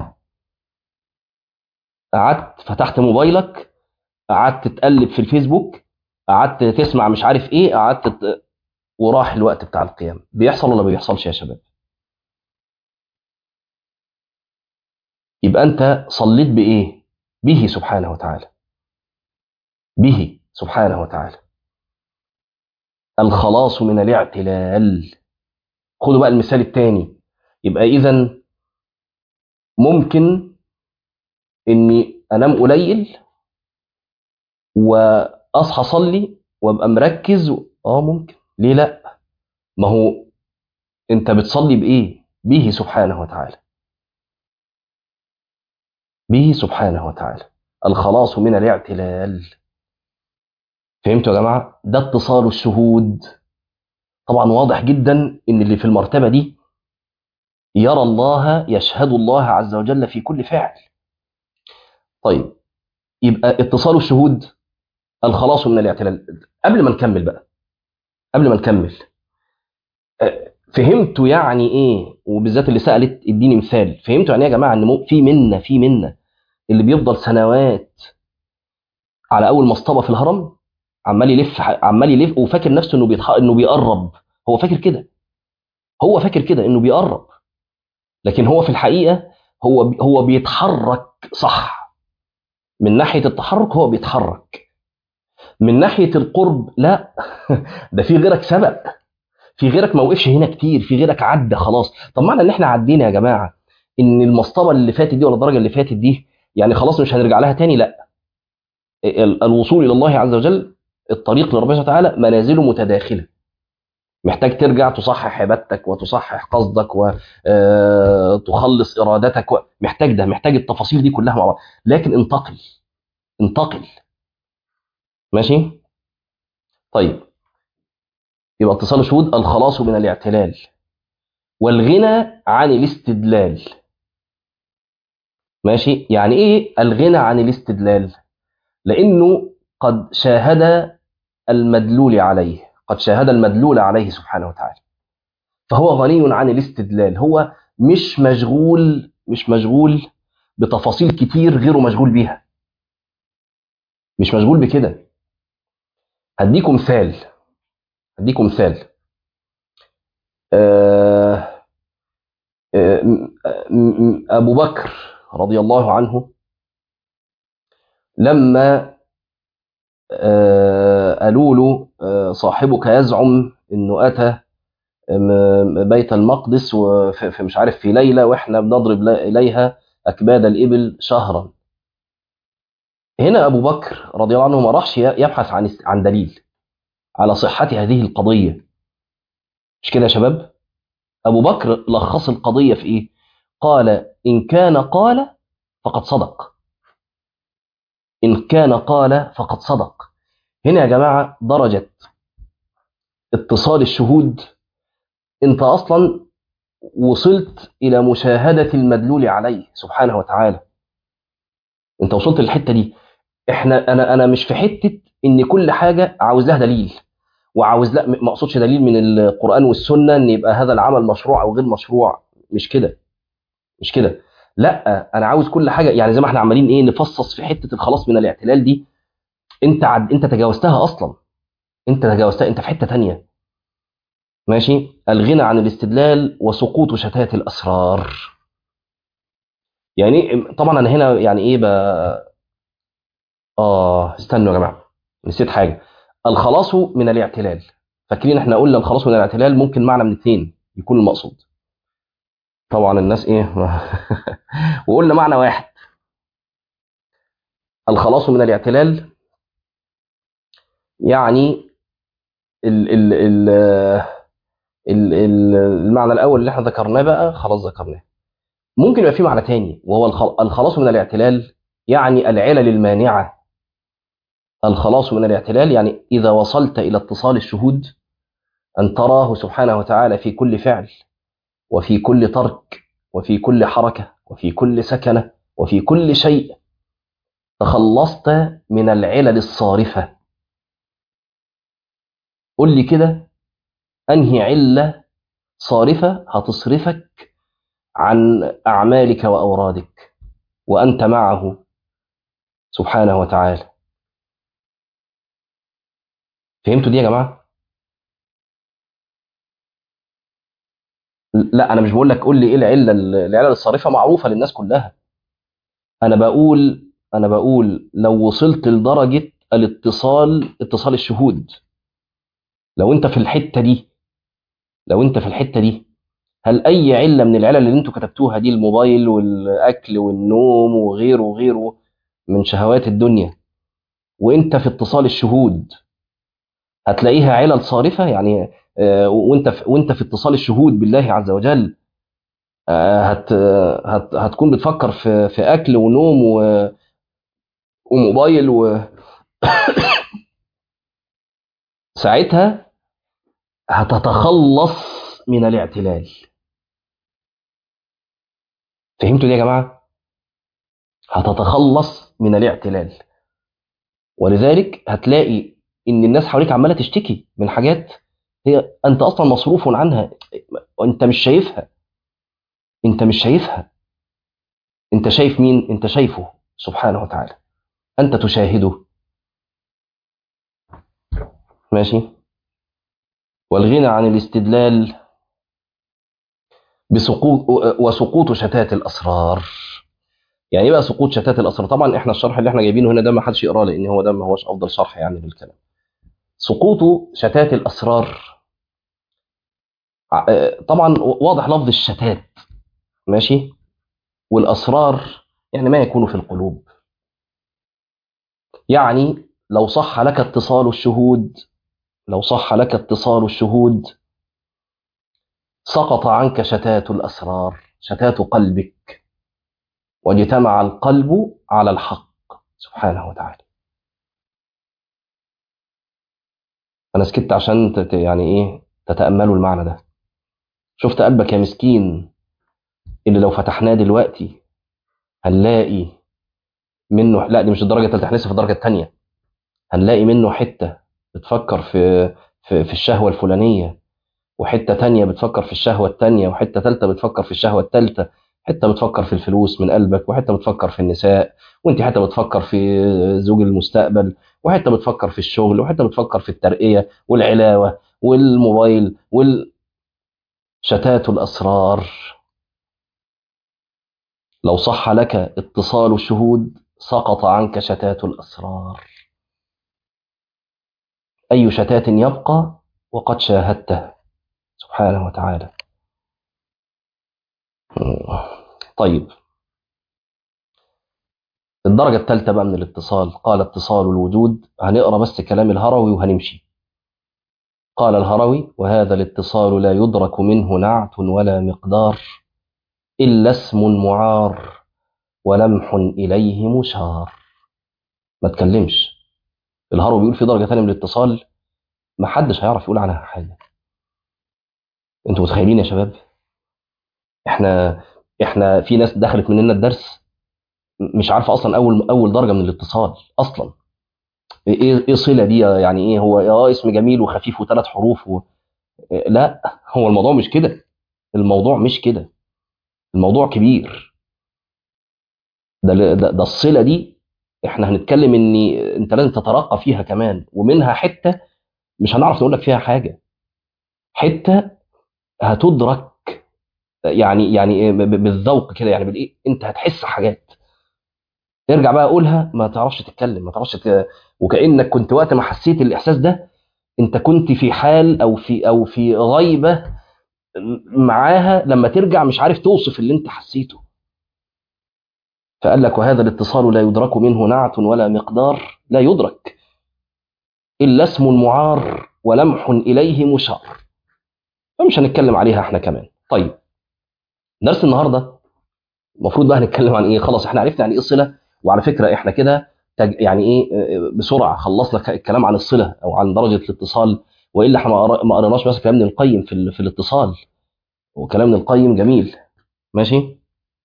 قعدت فتحت موبايلك قعدت تقلب في الفيسبوك قعدت تسمع مش عارف ايه قعدت ت... وراح الوقت بتاع القيام بيحصل ولا ما بيحصلش يا شباب يبقى انت صليت بايه به سبحانه وتعالى به سبحانه وتعالى الخلاص من الاعتلال خدوا بقى المثال الثاني يبقى اذا ممكن اني انام قليل واصحى اصلي وابقى مركز اه ممكن ليه لا ما هو انت بتصلي بايه به سبحانه وتعالى به سبحانه وتعالى الخلاص من الاعتلال فهمتوا يا جماعه ده اتصال الشهود طبعا واضح جدا ان اللي في المرتبه دي يرى الله يشهد الله عز وجل في كل فعل طيب يبقى اتصال الشهود الخلاص من الاعتلال قبل ما نكمل بقى قبل ما نكمل فهمتوا يعني ايه وبالذات اللي سالت اديني مثال فهمتوا يعني ايه يا جماعه ان في منا في منا اللي بيفضل سنوات على اول مصطبه في الهرم عمال يلف عمال يلف وفاكر نفسه انه بيتح... انه بيقرب هو فاكر كده هو فاكر كده انه بيقرب لكن هو في الحقيقه هو هو بيتحرك صح من ناحيه التحرك هو بيتحرك من ناحيه القرب لا ده في غيرك سبق في غيرك ما وقفش هنا كتير في غيرك عدى خلاص طب معنى ان احنا عدينا يا جماعه ان المصطبه اللي فاتت دي ولا الدرجه اللي فاتت دي يعني خلاص مش هنرجع لها تاني لا الوصول الى الله عز وجل الطريق لربنا سبحانه وتعالى منازله متداخله محتاج ترجع تصحح عبادتك وتصحح قصدك وتخلص ارادتك محتاج ده محتاج التفاصيل دي كلها مع بعض لكن انتقل انتقل ماشي طيب يبقى اتصال الشهود الخلاص من الاعتلال والغنى عن الاستدلال ماشي يعني ايه الغنى عن الاستدلال لانه قد شاهد المدلول عليه قد شاهد المدلول عليه سبحانه وتعالى فهو غني عن الاستدلال هو مش مشغول مش مشغول بتفاصيل كتير غيره مشغول بيها مش مشغول بكده هديكم مثال هديكم مثال آه آه أبو بكر رضي الله عنه لما آه قالوا له صاحبك يزعم انه اتى بيت المقدس وفي مش عارف في ليله واحنا بنضرب اليها اكباد الابل شهرا هنا ابو بكر رضي الله عنه ما راحش يبحث عن عن دليل على صحه هذه القضيه مش كده يا شباب ابو بكر لخص القضيه في ايه قال ان كان قال فقد صدق ان كان قال فقد صدق هنا يا جماعه درجه اتصال الشهود انت اصلا وصلت الى مشاهده المدلول عليه سبحانه وتعالى انت وصلت للحته دي احنا انا انا مش في حته ان كل حاجه عاوز لها دليل وعاوز لا ما اقصدش دليل من القران والسنه ان يبقى هذا العمل مشروع او غير مشروع مش كده مش كده لا انا عاوز كل حاجه يعني زي ما احنا عمالين ايه نفصص في حته الخلاص من الاعتلال دي انت عد انت تجاوزتها اصلا انت تجاوزتها انت في حته تانية ماشي الغنى عن الاستدلال وسقوط شتات الاسرار يعني طبعا انا هنا يعني ايه بقى اه استنوا يا جماعه نسيت حاجه الخلاص من الاعتلال فاكرين احنا قلنا الخلاص من الاعتلال ممكن معنى من اثنين يكون المقصود طبعا الناس ايه وقلنا معنى واحد الخلاص من الاعتلال يعني ال ال ال ال ال المعنى الاول اللي احنا ذكرناه بقى خلاص ذكرناه ممكن يبقى في معنى تاني وهو الخ- الخلاص من الاعتلال يعني العلل المانعه الخلاص من الاعتلال يعني اذا وصلت الى اتصال الشهود ان تراه سبحانه وتعالى في كل فعل وفي كل ترك وفي كل حركه وفي كل سكنه وفي كل شيء تخلصت من العلل الصارفه قل لي كده انهي عله صارفه هتصرفك عن اعمالك واورادك وانت معه سبحانه وتعالى فهمتوا دي يا جماعه لا انا مش بقول لك قول لي ايه العله العلل الصارفه معروفه للناس كلها انا بقول انا بقول لو وصلت لدرجه الاتصال اتصال الشهود لو انت في الحته دي لو انت في الحته دي هل اي عله من العلل اللي انتوا كتبتوها دي الموبايل والاكل والنوم وغيره وغيره من شهوات الدنيا وانت في اتصال الشهود هتلاقيها علل صارفه يعني آه، وانت في وانت في اتصال الشهود بالله عز وجل آه، هت هت هتكون بتفكر في في اكل ونوم و- وموبايل و ساعتها هتتخلص من الاعتلال فهمتوا دي يا جماعه هتتخلص من الاعتلال ولذلك هتلاقي ان الناس حواليك عماله تشتكي من حاجات هي انت اصلا مصروف عنها وانت مش شايفها انت مش شايفها انت شايف مين انت شايفه سبحانه وتعالى انت تشاهده ماشي والغنى عن الاستدلال بسقوط وسقوط شتات الاسرار يعني ايه بقى سقوط شتات الاسرار طبعا احنا الشرح اللي احنا جايبينه هنا ده ما حدش يقراه لان هو ده ما هوش افضل شرح يعني للكلام سقوط شتات الاسرار ع- طبعا واضح لفظ الشتات ماشي والاسرار يعني ما يكون في القلوب يعني لو صح لك اتصال الشهود لو صح لك اتصال الشهود سقط عنك شتات الاسرار شتات قلبك واجتمع القلب على الحق سبحانه وتعالى انا سكت عشان تت يعني ايه تتاملوا المعنى ده شفت قلبك يا مسكين اللي لو فتحناه دلوقتي هنلاقي منه لا دي مش الدرجه الثالثه احنا لسه في الدرجه الثانيه هنلاقي منه حته بتفكر في في, في الشهوه الفلانيه وحته تانية بتفكر في الشهوه الثانيه وحته ثالثه بتفكر في الشهوه الثالثه حته بتفكر في الفلوس من قلبك وحته بتفكر في النساء وانت حته بتفكر في زوج المستقبل وحته بتفكر في الشغل وحته بتفكر في الترقيه والعلاوه والموبايل والشتات الاسرار لو صح لك اتصال الشهود سقط عنك شتات الاسرار اي شتات يبقى وقد شاهدته سبحانه وتعالى طيب الدرجة الثالثة بقى من الاتصال قال اتصال الوجود هنقرا بس كلام الهروي وهنمشي قال الهروي وهذا الاتصال لا يدرك منه نعت ولا مقدار إلا اسم معار ولمح إليه مشار ما تكلمش الهروي بيقول في درجة ثانية من الاتصال ما حدش هيعرف يقول عنها حاجة انتوا متخيلين يا شباب احنا احنا في ناس دخلت مننا الدرس مش عارفه اصلا اول اول درجه من الاتصال اصلا ايه ايه صله دي يعني ايه هو اه اسم جميل وخفيف وثلاث حروف و... لا هو الموضوع مش كده الموضوع مش كده الموضوع كبير ده ده, ده الصله دي احنا هنتكلم ان انت لازم تترقى فيها كمان ومنها حته مش هنعرف نقول لك فيها حاجه حته هتدرك يعني يعني بالذوق كده يعني بالايه انت هتحس حاجات ارجع بقى قولها ما تعرفش تتكلم ما تعرفش ت... وكانك كنت وقت ما حسيت الاحساس ده انت كنت في حال او في او في غيبه معاها لما ترجع مش عارف توصف اللي انت حسيته فقال لك وهذا الاتصال لا يدرك منه نعت ولا مقدار لا يدرك الا اسم معار ولمح اليه مشار فمش هنتكلم عليها احنا كمان طيب درس النهارده المفروض بقى هنتكلم عن ايه خلاص احنا عرفنا يعني ايه الصله وعلى فكره احنا كده تج... يعني ايه بسرعه خلصنا الكلام عن الصله او عن درجه الاتصال والا احنا ما قريناش مثلا كلام ابن القيم في ال... في الاتصال وكلام ابن القيم جميل ماشي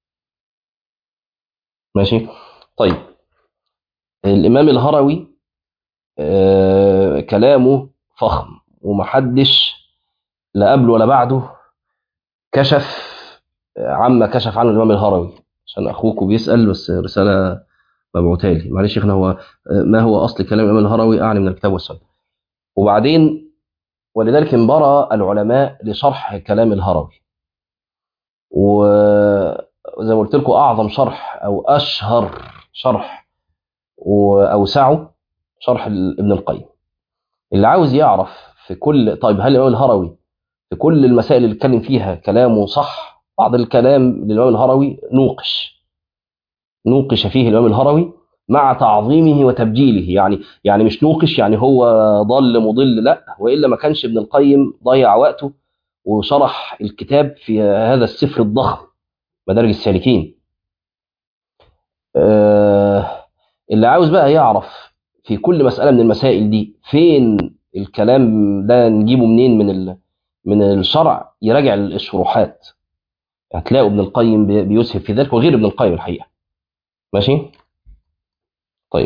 ماشي طيب الامام الهروي آه كلامه فخم ومحدش لا قبله ولا بعده كشف عما كشف عنه الامام الهروي عشان اخوكم بيسال بس رساله مبعوثه لي معلش يا شيخنا هو ما هو اصل كلام الامام الهروي اعني من الكتاب والسنه وبعدين ولذلك انبرى العلماء لشرح كلام الهروي وزي ما قلت لكم اعظم شرح او اشهر شرح واوسعه شرح ابن القيم اللي عاوز يعرف في كل طيب هل الامام الهروي في كل المسائل اللي اتكلم فيها كلامه صح بعض الكلام للامام الهروي نوقش نوقش فيه الامام الهروي مع تعظيمه وتبجيله يعني يعني مش نوقش يعني هو ضل مضل لا والا ما كانش ابن القيم ضيع وقته وشرح الكتاب في هذا السفر الضخم مدارج السالكين آه اللي عاوز بقى يعرف في كل مسألة من المسائل دي فين الكلام ده نجيبه منين من ال... من الشرع يراجع الشروحات هتلاقوا ابن القيم بيسهب في ذلك وغير ابن القيم الحقيقة ماشي طيب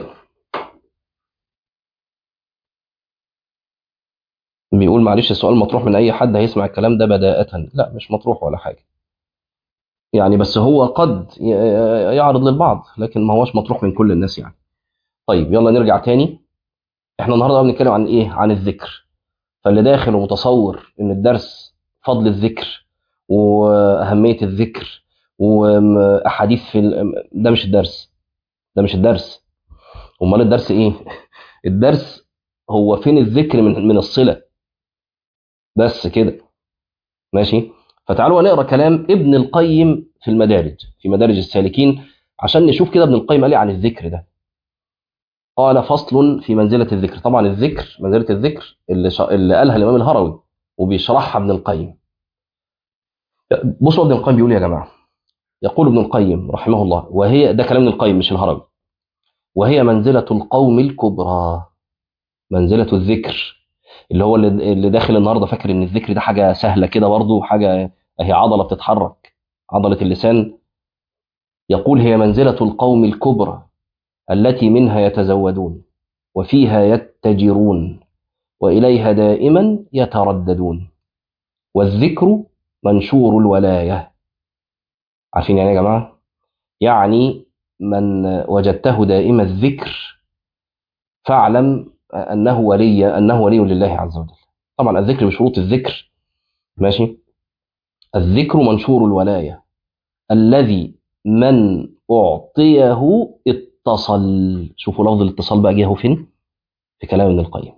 بيقول معلش السؤال مطروح من اي حد هيسمع الكلام ده بداءة لا مش مطروح ولا حاجة يعني بس هو قد يعرض للبعض لكن ما هوش مطروح من كل الناس يعني طيب يلا نرجع تاني احنا النهارده بنتكلم عن ايه عن الذكر فاللي داخل ومتصور ان الدرس فضل الذكر واهميه الذكر واحاديث في ده مش الدرس ده مش الدرس امال الدرس ايه الدرس هو فين الذكر من من الصله بس كده ماشي فتعالوا نقرا كلام ابن القيم في المدارج في مدارج السالكين عشان نشوف كده ابن القيم قال ايه عن الذكر ده قال فصل في منزلة الذكر طبعا الذكر منزلة الذكر اللي, ش... اللي قالها الإمام الهروي وبيشرحها ابن القيم بصوا ابن القيم بيقول يا جماعة يقول ابن القيم رحمه الله وهي ده كلام ابن القيم مش الهروي وهي منزلة القوم الكبرى منزلة الذكر اللي هو اللي داخل النهارده فاكر ان الذكر ده حاجة سهلة كده برضه حاجة هي عضلة بتتحرك عضلة اللسان يقول هي منزلة القوم الكبرى التي منها يتزودون وفيها يتجرون واليها دائما يترددون والذكر منشور الولايه عارفين يعني يا جماعه يعني من وجدته دائم الذكر فاعلم انه ولي انه ولي لله عز وجل طبعا الذكر بشروط الذكر ماشي الذكر منشور الولايه الذي من اعطيه اتصل شوفوا لفظ الاتصال بقى جه فين في كلام ابن القيم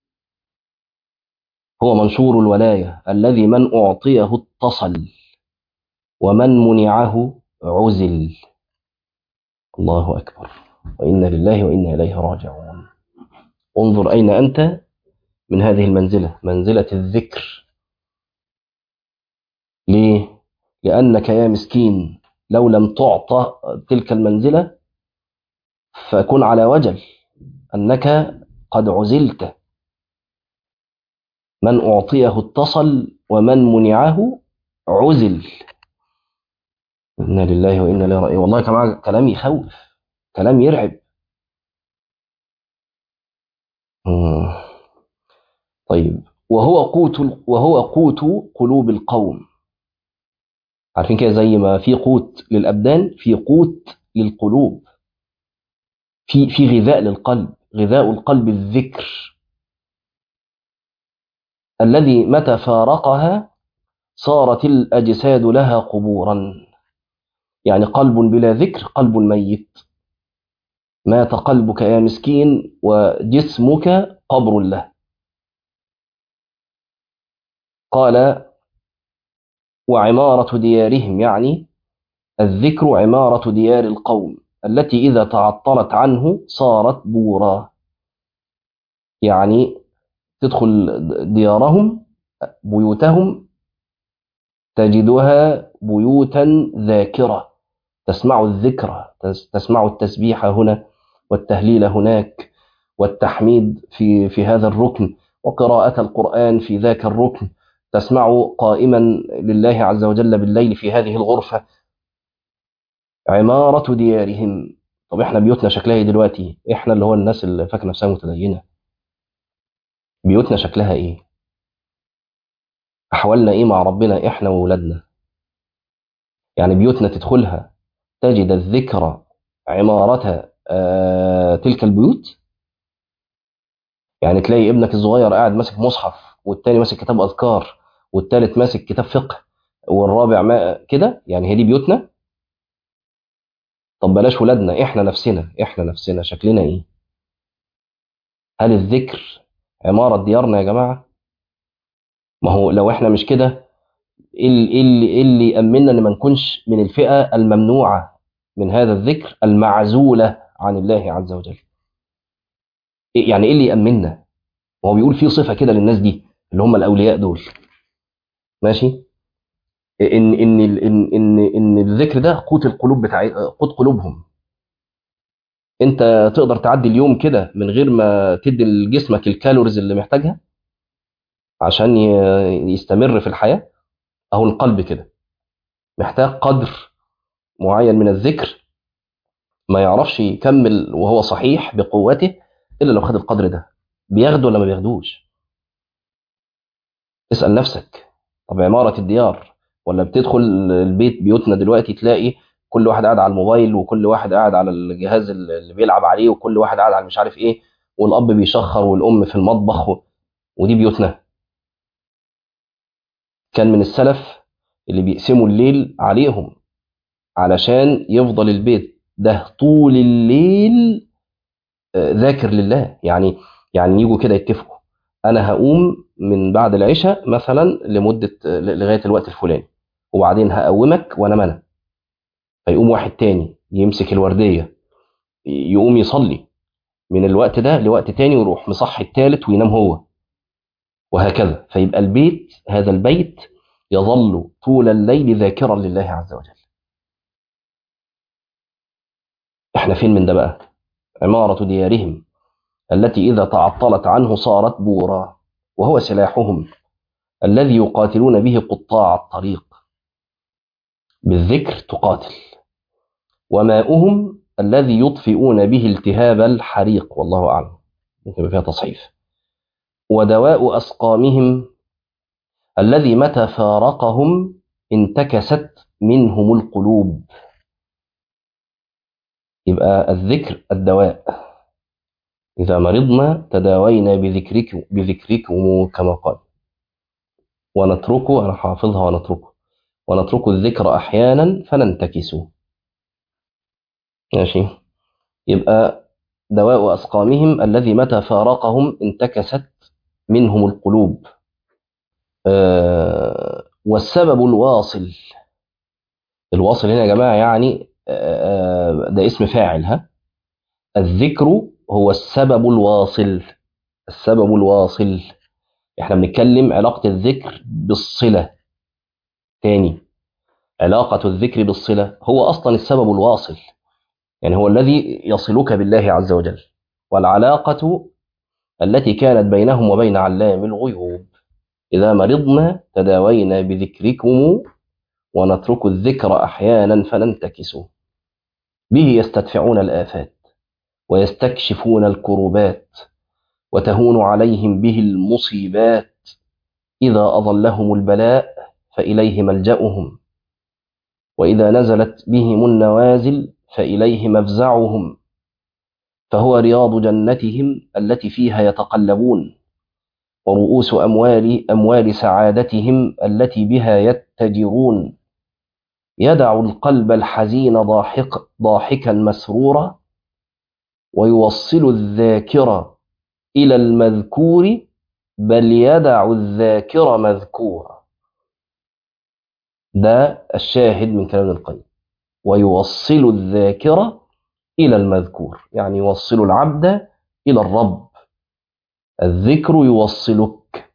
هو منشور الولاية الذي من أعطيه اتصل ومن منعه عزل الله أكبر وإنا لله وإنا إليه راجعون انظر أين أنت من هذه المنزلة منزلة الذكر ليه؟ لأنك يا مسكين لو لم تعطى تلك المنزلة فكن على وجل أنك قد عزلت من أعطيه اتصل ومن منعه عزل إنا لله وإنا إليه راجعون والله يا جماعة كلام يخوف كلام يرعب طيب وهو قوت وهو قوت قلوب القوم عارفين كده زي ما في قوت للأبدان في قوت للقلوب في في غذاء للقلب غذاء القلب الذكر الذي متى فارقها صارت الأجساد لها قبورا يعني قلب بلا ذكر قلب ميت مات قلبك يا مسكين وجسمك قبر له قال وعمارة ديارهم يعني الذكر عمارة ديار القوم التي إذا تعطلت عنه صارت بورا يعني تدخل ديارهم بيوتهم تجدها بيوتا ذاكرة تسمع الذكر تسمع التسبيح هنا والتهليل هناك والتحميد في في هذا الركن وقراءة القرآن في ذاك الركن تسمع قائما لله عز وجل بالليل في هذه الغرفة عمارة ديارهم طب احنا بيوتنا شكلها ايه دلوقتي احنا اللي هو الناس اللي فاكره نفسها متدينه بيوتنا شكلها ايه احوالنا ايه مع ربنا احنا واولادنا يعني بيوتنا تدخلها تجد الذكر عمارة آه تلك البيوت يعني تلاقي ابنك الصغير قاعد ماسك مصحف والتاني ماسك كتاب اذكار والتالت ماسك كتاب فقه والرابع ما كده يعني هي دي بيوتنا طب بلاش ولادنا احنا نفسنا احنا نفسنا شكلنا ايه هل الذكر عمارة ديارنا يا جماعة ما هو لو احنا مش كده ايه اللي ايه اللي يأمننا ان ما نكونش من الفئة الممنوعة من هذا الذكر المعزولة عن الله عز وجل يعني ايه اللي يأمننا هو بيقول في صفة كده للناس دي اللي هم الاولياء دول ماشي ان ان ان ان ان الذكر ده قوت القلوب بتاع قوت قلوبهم انت تقدر تعدي اليوم كده من غير ما تدي لجسمك الكالوريز اللي محتاجها عشان يستمر في الحياه اهو القلب كده محتاج قدر معين من الذكر ما يعرفش يكمل وهو صحيح بقوته الا لو خد القدر ده بياخده ولا ما بياخدوش اسال نفسك طب عماره الديار ولا بتدخل البيت بيوتنا دلوقتي تلاقي كل واحد قاعد على الموبايل وكل واحد قاعد على الجهاز اللي بيلعب عليه وكل واحد قاعد على مش عارف ايه والاب بيشخر والام في المطبخ و... ودي بيوتنا كان من السلف اللي بيقسموا الليل عليهم علشان يفضل البيت ده طول الليل ذاكر لله يعني يعني يجوا كده يتفقوا انا هقوم من بعد العشاء مثلا لمده لغايه الوقت الفلاني وبعدين هقومك وانا منى فيقوم واحد تاني يمسك الورديه يقوم يصلي من الوقت ده لوقت تاني ويروح مصحي التالت وينام هو وهكذا فيبقى البيت هذا البيت يظل طول الليل ذاكرا لله عز وجل احنا فين من ده بقى عمارة ديارهم التي إذا تعطلت عنه صارت بورا وهو سلاحهم الذي يقاتلون به قطاع الطريق بالذكر تقاتل وماؤهم الذي يطفئون به التهاب الحريق والله أعلم ممكن فيها تصحيف ودواء أسقامهم الذي متى فارقهم انتكست منهم القلوب يبقى الذكر الدواء إذا مرضنا تداوينا بذكرك بذكركم كما قال ونتركه أنا حافظها ونتركه ونترك الذكر أحيانا فننتكس ماشي يبقى دواء أسقامهم الذي متى فارقهم انتكست منهم القلوب آه والسبب الواصل الواصل هنا يا جماعة يعني آه ده اسم فاعل ها الذكر هو السبب الواصل السبب الواصل احنا بنتكلم علاقة الذكر بالصلة تاني علاقة الذكر بالصلة هو أصلا السبب الواصل يعني هو الذي يصلك بالله عز وجل والعلاقة التي كانت بينهم وبين علام الغيوب إذا مرضنا تداوينا بذكركم ونترك الذكر أحيانا فننتكس به يستدفعون الآفات ويستكشفون الكربات وتهون عليهم به المصيبات إذا أظلهم البلاء فإليه ملجأهم وإذا نزلت بهم النوازل فإليه مفزعهم فهو رياض جنتهم التي فيها يتقلبون ورؤوس أموال أموال سعادتهم التي بها يتجرون يدع القلب الحزين ضاحك ضاحكا مسرورا ويوصل الذاكر إلى المذكور بل يدع الذاكر مذكورا ده الشاهد من كلام ابن القيم ويوصل الذاكر إلى المذكور يعني يوصل العبد إلى الرب الذكر يوصلك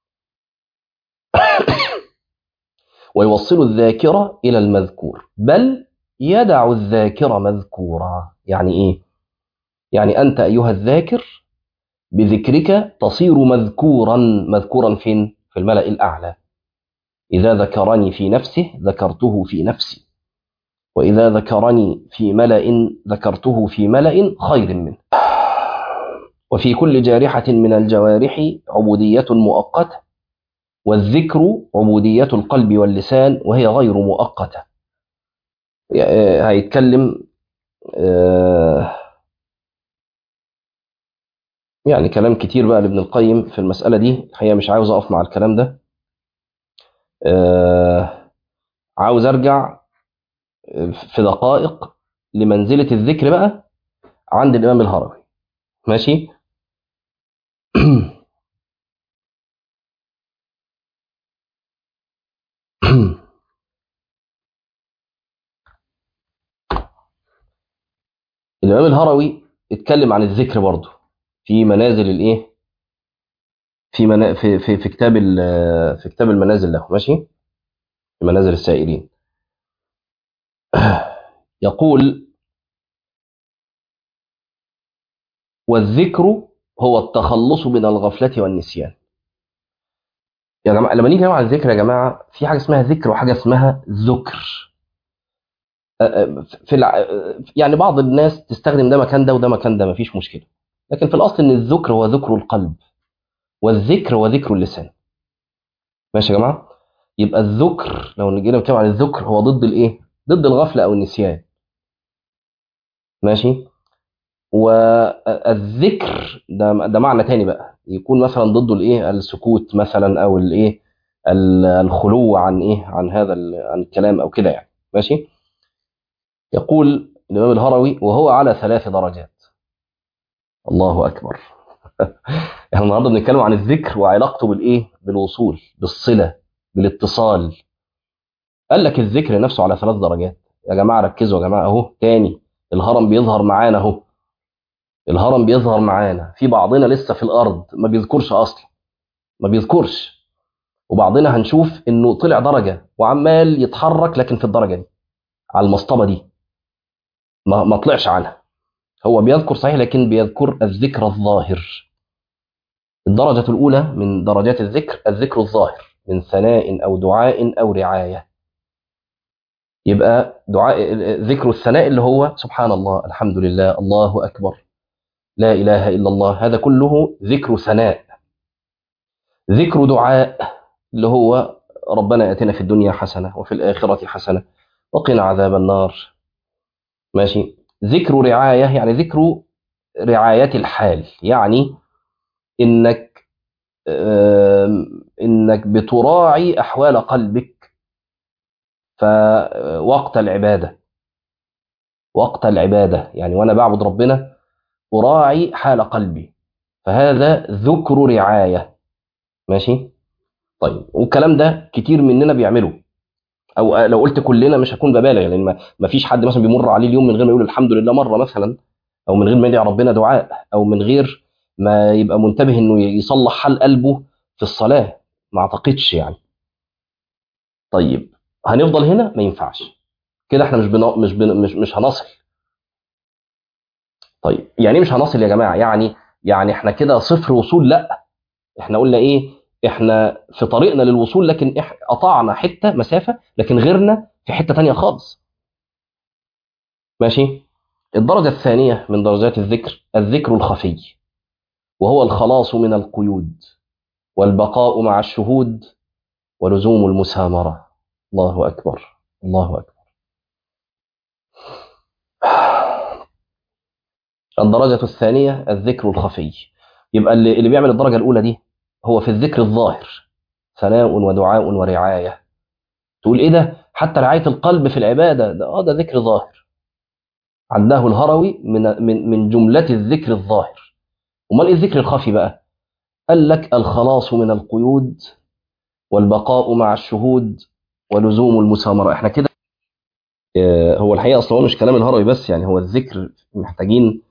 ويوصل الذاكرة إلى المذكور بل يدع الذاكر مذكورا يعني إيه؟ يعني أنت أيها الذاكر بذكرك تصير مذكورا مذكورا فين؟ في الملأ الأعلى إذا ذكرني في نفسه ذكرته في نفسي وإذا ذكرني في ملأ ذكرته في ملأ خير منه وفي كل جارحة من الجوارح عبودية مؤقتة والذكر عبودية القلب واللسان وهي غير مؤقتة هيتكلم يعني كلام كتير بقى لابن القيم في المسألة دي الحقيقة مش عاوز أقف مع الكلام ده عاوز أرجع في دقائق لمنزلة الذكر بقى عند الإمام الهروي ماشي الإمام الهروي اتكلم عن الذكر برضه في منازل الإيه؟ في منا... في في في كتاب ال... في كتاب المنازل له ماشي؟ في منازل السائرين يقول والذكر هو التخلص من الغفلة والنسيان يا جماعة لما نيجي على الذكر يا جماعة في حاجة اسمها ذكر وحاجة اسمها ذكر في الع... يعني بعض الناس تستخدم ده مكان ده وده مكان ده مفيش مشكلة لكن في الأصل إن الذكر هو ذكر القلب والذكر هو ذكر اللسان ماشي يا جماعة يبقى الذكر لو نجينا نتكلم عن الذكر هو ضد الإيه ضد الغفلة أو النسيان ماشي والذكر ده ده معنى تاني بقى يكون مثلا ضده الايه السكوت مثلا او الايه الخلو عن ايه عن هذا عن الكلام او كده يعني ماشي يقول الامام الهروي وهو على ثلاث درجات الله اكبر احنا النهارده بنتكلم عن الذكر وعلاقته بالايه بالوصول بالصله بالاتصال قال لك الذكر نفسه على ثلاث درجات يا جماعه ركزوا يا جماعه اهو تاني الهرم بيظهر معانا اهو الهرم بيظهر معانا في بعضنا لسه في الارض ما بيذكرش اصلا ما بيذكرش وبعضنا هنشوف انه طلع درجه وعمال يتحرك لكن في الدرجه دي على المصطبه دي ما, ما طلعش عنها هو بيذكر صحيح لكن بيذكر الذكر الظاهر الدرجة الأولى من درجات الذكر الذكر الظاهر من ثناء أو دعاء أو رعاية يبقى دعاء ذكر الثناء اللي هو سبحان الله الحمد لله الله أكبر لا إله إلا الله هذا كله ذكر ثناء ذكر دعاء اللي هو ربنا اتنا في الدنيا حسنة وفي الآخرة حسنة وقنا عذاب النار ماشي ذكر رعاية يعني ذكر رعاية الحال يعني إنك إنك بتراعي أحوال قلبك فوقت العبادة وقت العبادة يعني وأنا بعبد ربنا أراعي حال قلبي فهذا ذكر رعاية ماشي طيب والكلام ده كتير مننا بيعمله او لو قلت كلنا مش هكون ببالغ لان يعني ما فيش حد مثلا بيمر عليه اليوم من غير ما يقول الحمد لله مره مثلا او من غير ما يدعي ربنا دعاء او من غير ما يبقى منتبه انه يصلح حال قلبه في الصلاه ما اعتقدش يعني طيب هنفضل هنا ما ينفعش كده احنا مش بنا... مش بنا... مش مش هنصل طيب يعني مش هنصل يا جماعه يعني يعني احنا كده صفر وصول لا احنا قلنا ايه احنا في طريقنا للوصول لكن إح... قطعنا حته مسافه لكن غيرنا في حته تانية خالص ماشي الدرجه الثانيه من درجات الذكر الذكر الخفي وهو الخلاص من القيود والبقاء مع الشهود ولزوم المسامره الله اكبر الله اكبر الدرجة الثانية الذكر الخفي يبقى اللي, اللي بيعمل الدرجة الأولى دي هو في الذكر الظاهر ثناء ودعاء ورعاية تقول إيه ده حتى رعاية القلب في العبادة ده, آه ده ذكر ظاهر عداه الهروي من, من, من جملة الذكر الظاهر وما الذكر الخفي بقى قال لك الخلاص من القيود والبقاء مع الشهود ولزوم المسامرة احنا كده هو الحقيقة أصلا هو مش كلام الهروي بس يعني هو الذكر محتاجين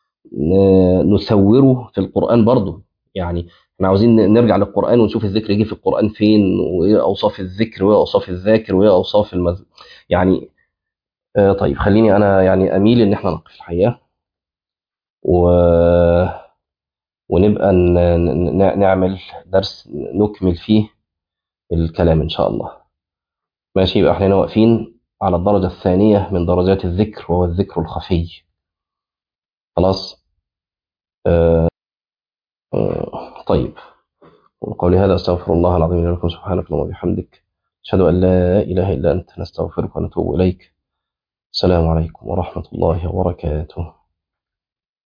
نسوره في القرآن برضه يعني احنا عاوزين نرجع للقرآن ونشوف الذكر يجي في القرآن فين وايه أوصاف الذكر وايه أوصاف الذاكر وايه أوصاف المز... يعني آه طيب خليني أنا يعني أميل إن احنا نقف الحقيقة و... ونبقى ن... نعمل درس نكمل فيه الكلام إن شاء الله ماشي يبقى احنا واقفين على الدرجة الثانية من درجات الذكر وهو الذكر الخفي خلاص آه آه طيب وقولي هذا أستغفر الله العظيم لي ولكم سبحانك اللهم وبحمدك أشهد أن لا إله إلا أنت نستغفرك ونتوب إليك السلام عليكم ورحمة الله وبركاته